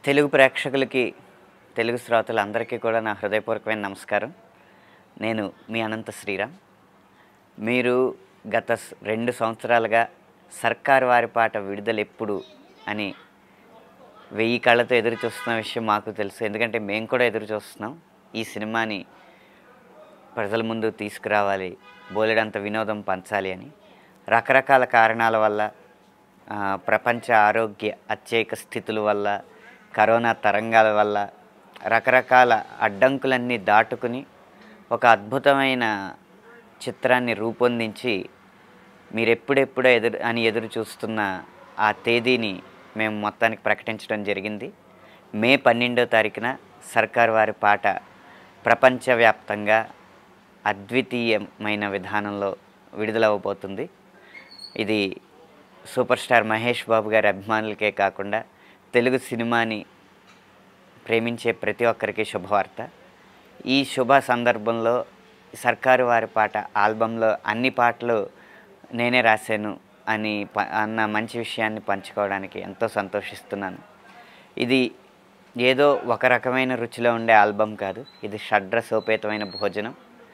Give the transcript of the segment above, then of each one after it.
తెలుగు ప్రేక్షకులకి తెలుగు శ్రోతలందరికీ కూడా నా హృదయపూర్వకమైన నమస్కారం నేను మీ అనంత శ్రీరామ్ మీరు గత స్- రెండు సంవత్సరాలుగా సర్కారు వారి పాట విడుదల ఎప్పుడు అని వెయ్యి కళ్ళతో ఎదురు చూస్తున్న విషయం మాకు తెలుసు ఎందుకంటే మేము కూడా ఎదురు చూస్తున్నాం ఈ సినిమాని ప్రజల ముందు తీసుకురావాలి బోలెడంత వినోదం పంచాలి అని రకరకాల కారణాల వల్ల ఆ, ప్రపంచ ఆరోగ్య అత్యయిక స్థితుల వల్ల కరోనా తరంగాల వల్ల రకరకాల అడ్డంకులన్నీ దాటుకుని ఒక అద్భుతమైన చిత్రాన్ని రూపొందించి మీరు ఎప్పుడెప్పుడో ఎదురు అని ఎదురు చూస్తున్న ఆ తేదీని మేము మొత్తానికి ప్రకటించడం జరిగింది మే పన్నెండో తారీఖున సర్కార్ వారి పాట ప్రపంచవ్యాప్తంగా అద్వితీయమైన విధానంలో విడుదలవ్వబోతుంది ఇది సూపర్ స్టార్ మహేష్ బాబు గారి అభిమానులకే కాకుండా తెలుగు సినిమాని ప్రేమించే ప్రతి ఒక్కరికి శుభవార్త ఈ శుభ సందర్భంలో సర్కారు వారి పాట ఆల్బంలో అన్ని పాటలు నేనే రాశాను అని ప- అన్న మంచి విషయాన్ని పంచుకోవడానికి ఎంతో సంతోషిస్తున్నాను ఇది ఏదో ఒక రకమైన రుచిలో ఉండే ఆల్బమ్ కాదు ఇది షడ్రసోపేతమైన భోజనం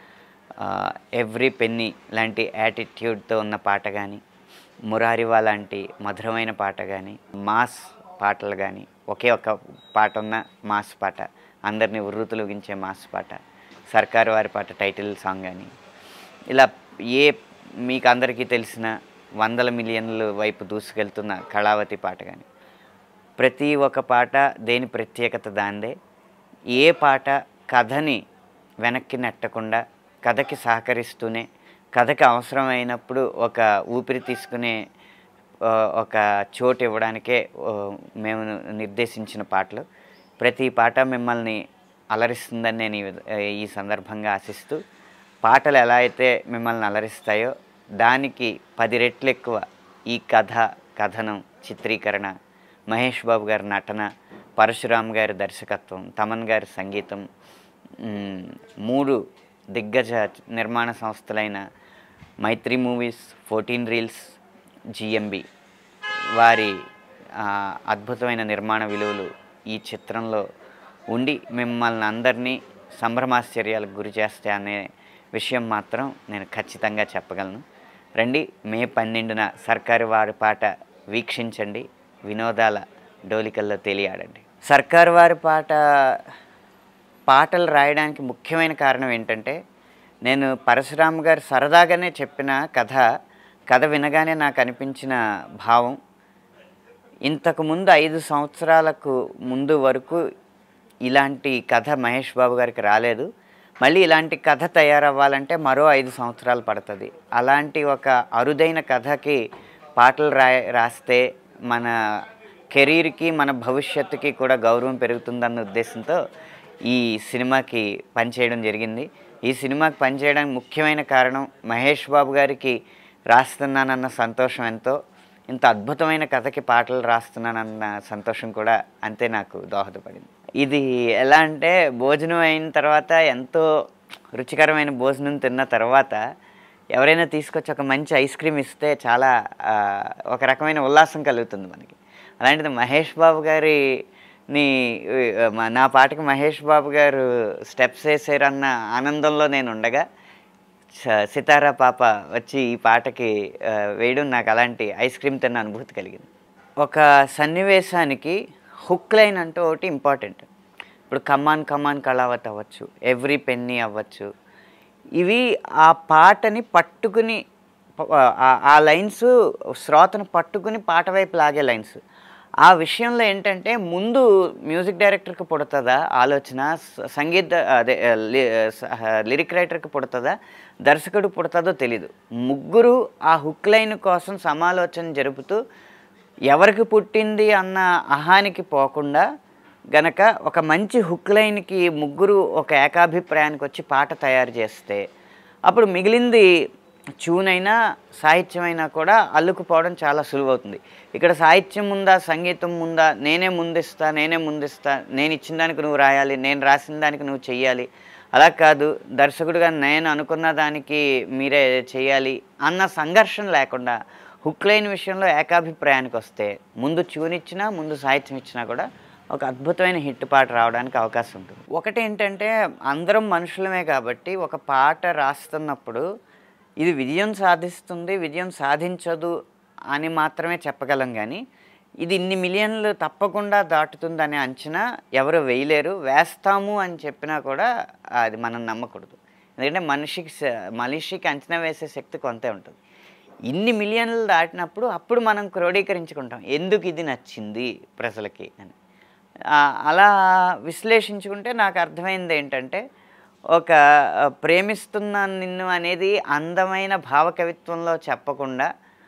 ఎవ్రీ పెన్నీ లాంటి యాటిట్యూడ్తో ఉన్న పాట కానీ మురారివా లాంటి మధురమైన పాట కానీ మాస్ పాటలు కానీ ఒకే ఒక పాట ఉన్న మాస్ పాట అందరినీ ఉర్రుతులుగించే మాస్ పాట సర్కారు వారి పాట టైటిల్ సాంగ్ కానీ ఇలా ఏ మీకు అందరికీ తెలిసిన వందల మిలియన్ల వైపు దూసుకెళ్తున్న కళావతి పాట కానీ ప్రతి ఒక్క పాట దేని ప్రత్యేకత దాందే ఏ పాట కథని వెనక్కి నెట్టకుండా కథకి సహకరిస్తూనే కథకి అవసరమైనప్పుడు ఒక ఊపిరి తీసుకునే ఆ, ఒక చోటు ఇవ్వడానికే ఆ, మేము నిర్దేశించిన పాటలు ప్రతి పాట మిమ్మల్ని అలరిస్తుందని నేను ఈ విధ- ఈ సందర్భంగా ఆశిస్తూ పాటలు ఎలా అయితే మిమ్మల్ని అలరిస్తాయో దానికి పది రెట్లు ఎక్కువ ఈ కథ కథనం చిత్రీకరణ మహేష్ బాబు గారి నటన పరశురామ్ గారి దర్శకత్వం తమన్ గారి సంగీతం మ్, మూడు దిగ్గజ నిర్మాణ సంస్థలైన Mythri movies fourteen reels GMB వారి ఆ, అద్భుతమైన నిర్మాణ విలువలు ఈ చిత్రంలో ఉండి మిమ్మల్ని అందరినీ సంభ్రమాశ్చర్యాలకు గురి చేస్తే అనే విషయం మాత్రం నేను ఖచ్చితంగా చెప్పగలను రండి మే పన్నెండున సర్కారు వారి పాట వీక్షించండి వినోదాల డోలికల్లో తేలియాడండి సర్కారు వారి పాట పాటలు రాయడానికి ముఖ్యమైన కారణం ఏంటంటే నేను పరశురామ్ గారు సరదాగానే చెప్పిన కథ కథ వినగానే నాకు అనిపించిన భావం ఇంతకు ముందు ఐదు సంవత్సరాలకు ముందు వరకు ఇలాంటి కథ మహేష్ బాబు గారికి రాలేదు మళ్ళీ ఇలాంటి కథ తయారవ్వాలంటే మరో ఐదు సంవత్సరాలు పడుతుంది అలాంటి ఒక అరుదైన కథకి పాటలు రా రాస్తే మన కెరీర్కి మన భవిష్యత్తుకి కూడా గౌరవం పెరుగుతుందన్న ఉద్దేశంతో ఈ సినిమాకి పనిచేయడం జరిగింది ఈ సినిమాకి పనిచేయడానికి ముఖ్యమైన కారణం మహేష్ బాబు గారికి రాస్తున్నానన్న సంతోషం ఎంతో ఇంత అద్భుతమైన కథకి పాటలు రాస్తున్నానన్న సంతోషం కూడా అంతే నాకు దోహదపడింది ఇది ఎలా అంటే భోజనం అయిన తర్వాత ఎంతో రుచికరమైన భోజనం తిన్న తర్వాత ఎవరైనా తీసుకొచ్చి ఒక మంచి ఐస్ క్రీమ్ ఇస్తే చాలా ఆ, ఒక రకమైన ఉల్లాసం కలుగుతుంది మనకి అలాంటిది మహేష్ బాబు గారి ని ఆ, మా- నా పాటకి మహేష్ బాబు గారు స్టెప్స్ వేసారన్న ఆనందంలో నేను ఉండగా స- సితారా పాప వచ్చి ఈ పాటకి ఆ, వేయడం నాకు అలాంటి ఐస్ క్రీమ్ తిన్న అనుభూతి కలిగింది ఒక సన్నివేశానికి హుక్ లైన్ అంటూ ఒకటి ఇంపార్టెంట్ ఇప్పుడు కమాన్ కమాన్ కళావత్ అవ్వచ్చు ఎవ్రీ పెన్నీ అవ్వచ్చు ఇవి ఆ పాటని పట్టుకుని ప- ఆ- ఆ లైన్స్ శ్రోతను పట్టుకుని పాట వైపు లాగే లైన్స్ ఆ విషయంలో ఏంటంటే ముందు మ్యూజిక్ డైరెక్టర్కి పుడుతుందా ఆలోచన స- సంగీత అదే ఆ, లి- స- లిరిక్ రైటర్కి పుడుతుందా దర్శకుడు పుడుతుందో తెలీదు ముగ్గురు ఆ హుక్ లైన్ కోసం సమాలోచన జరుపుతూ ఎవరికి పుట్టింది అన్న అహానికి పోకుండా గనక ఒక మంచి హుక్ లైన్కి ముగ్గురు ఒక ఏకాభిప్రాయానికి వచ్చి పాట తయారు చేస్తే అప్పుడు మిగిలింది ట్యూన్ అయినా సాహిత్యం అయినా కూడా అల్లుకుపోవడం చాలా సులువవుతుంది ఇక్కడ సాహిత్యం ఉందా సంగీతం ఉందా నేనే ముందిస్తా నేనే ముందిస్తా నేను ఇచ్చిన దానికి నువ్వు రాయాలి నేను రాసిన దానికి నువ్వు చెయ్యాలి అలా కాదు దర్శకుడిగా నేను అనుకున్న దానికి మీరే చేయాలి అన్న సంఘర్షణ లేకుండా హుక్ లైన్ విషయంలో ఏకాభిప్రాయానికి వస్తే ముందు ట్యూన్ ఇచ్చినా ముందు సాహిత్యం ఇచ్చినా కూడా ఒక అద్భుతమైన హిట్ పాట రావడానికి అవకాశం ఉంటుంది ఒకటి ఏంటంటే అందరం మనుషులమే కాబట్టి ఒక పాట రాస్తున్నప్పుడు ఇది విజయం సాధిస్తుంది విజయం సాధించదు అని మాత్రమే చెప్పగలం కానీ ఇది ఇన్ని మిలియన్లు తప్పకుండా దాటుతుందనే అంచనా ఎవరు వేయలేరు వేస్తాము అని చెప్పినా కూడా అది మనం నమ్మకూడదు ఎందుకంటే మనిషికి స- మనిషికి అంచనా వేసే శక్తి కొంతే ఉంటుంది ఇన్ని మిలియన్లు దాటినప్పుడు అప్పుడు మనం క్రోడీకరించుకుంటాం ఎందుకు ఇది నచ్చింది ప్రజలకి అని ఆ, అలా విశ్లేషించుకుంటే నాకు అర్థమైంది ఏంటంటే ఒక ఆ, ప్రేమిస్తున్నాను నిన్ను అనేది అందమైన భావకవిత్వంలో చెప్పకుండా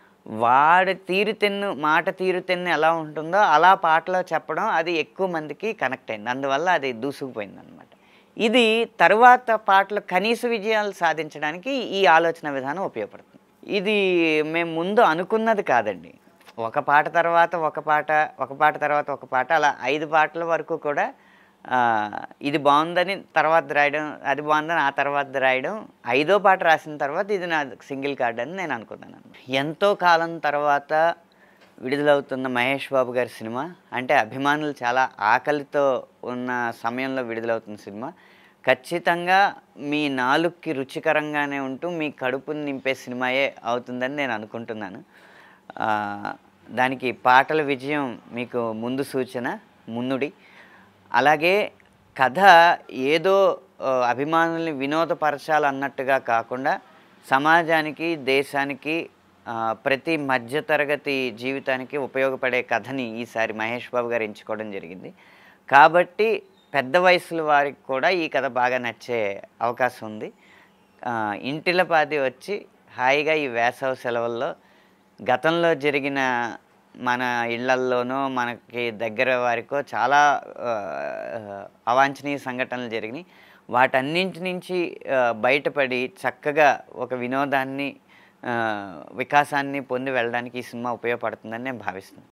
వాడి తీరుతెన్ను మాట తీరుతెన్ను ఎలా ఉంటుందో అలా పాటలో చెప్పడం అది ఎక్కువ మందికి కనెక్ట్ అయింది అందువల్ల అది దూసుకుపోయింది అనమాట ఇది తరువాత పాటలు కనీస విజయాలు సాధించడానికి ఈ ఆలోచన విధానం ఉపయోగపడుతుంది ఇది మేము ముందు అనుకున్నది కాదండి ఒక పాట తర్వాత ఒక పాట ఒక పాట తర్వాత ఒక పాట అలా ఐదు పాటల వరకు కూడా ఆ, ఇది బాగుందని తర్వాత రాయడం అది బాగుందని ఆ తర్వాత రాయడం ఐదో పాట రాసిన తర్వాత ఇది నా సింగిల్ కార్డ్ అని నేను అనుకున్నాను ఎంతో కాలం తర్వాత విడుదలవుతున్న మహేష్ బాబు గారి సినిమా అంటే అభిమానులు చాలా ఆకలితో ఉన్న సమయంలో విడుదలవుతున్న సినిమా ఖచ్చితంగా మీ నాలుగుకి రుచికరంగానే ఉంటూ మీ కడుపుని నింపే సినిమాయే అవుతుందని నేను అనుకుంటున్నాను ఆ, దానికి పాటల విజయం మీకు ముందు సూచన మున్నుడి అలాగే కథ ఏదో ఆ, అభిమానుల్ని వినోదపరచాలన్నట్టుగా కాకుండా సమాజానికి దేశానికి ఆ, ప్రతి మధ్యతరగతి జీవితానికి ఉపయోగపడే కథని ఈసారి మహేష్ బాబు గారు ఎంచుకోవడం జరిగింది కాబట్టి పెద్ద వయసుల వారికి కూడా ఈ కథ బాగా నచ్చే అవకాశం ఉంది ఆ, ఇంటిలపాది వచ్చి హాయిగా ఈ వేసవి సెలవుల్లో గతంలో జరిగిన మన ఇళ్లల్లోనో మనకి దగ్గర వారికో చాలా ఆ, అవాంఛనీయ సంఘటనలు జరిగినాయి వాటన్నింటి నుంచి ఆ, బయటపడి చక్కగా ఒక వినోదాన్ని ఆ, వికాసాన్ని పొంది వెళ్ళడానికి ఈ సినిమా ఉపయోగపడుతుందని నేను భావిస్తున్నాను